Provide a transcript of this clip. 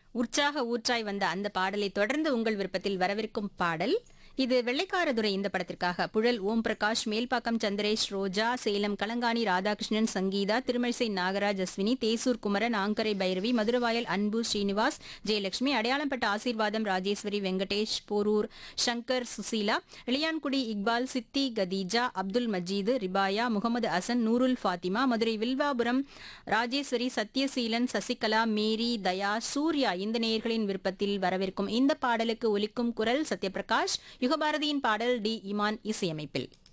உற்சாக ஊற்றாய் வந்த அந்த பாடலை தொடர்ந்து உங்கள் விருப்பத்தில் வரவிருக்கும் பாடல் இது வெள்ளைக்காரதுரை இந்த படத்திற்காக புழல் ஓம் பிரகாஷ் மேல்பாக்கம் சந்திரேஷ் ரோஜா சேலம் கலங்காணி ராதாகிருஷ்ணன் சங்கீதா திருமழிசை நாகராஜ் அஸ்வினி தேசூர் குமரன் ஆங்கரை பைரவி மதுரவாயல் அன்பு ஸ்ரீனிவாஸ் ஜெயலட்சுமி அடையாளம்பட்ட ஆசீர்வாதம் ராஜேஸ்வரி வெங்கடேஷ் போரூர் சங்கர் சுசீலா இளையான்குடி இக்பால் சித்தி கதீஜா அப்துல் மஜீது ரிபாயா முகமது அசன் நூருல் ஃபாத்திமா மதுரை வில்வாபுரம் ராஜேஸ்வரி சத்யசீலன் சசிகலா மேரி தயா சூர்யா இந்த நேயர்களின் விருப்பத்தில் வரவிருக்கும் இந்த பாடலுக்கு ஒலிக்கும் குரல் சத்யபிரகாஷ் யுகபாரதியின் பாடல் டி இமான் இசையமைப்பில்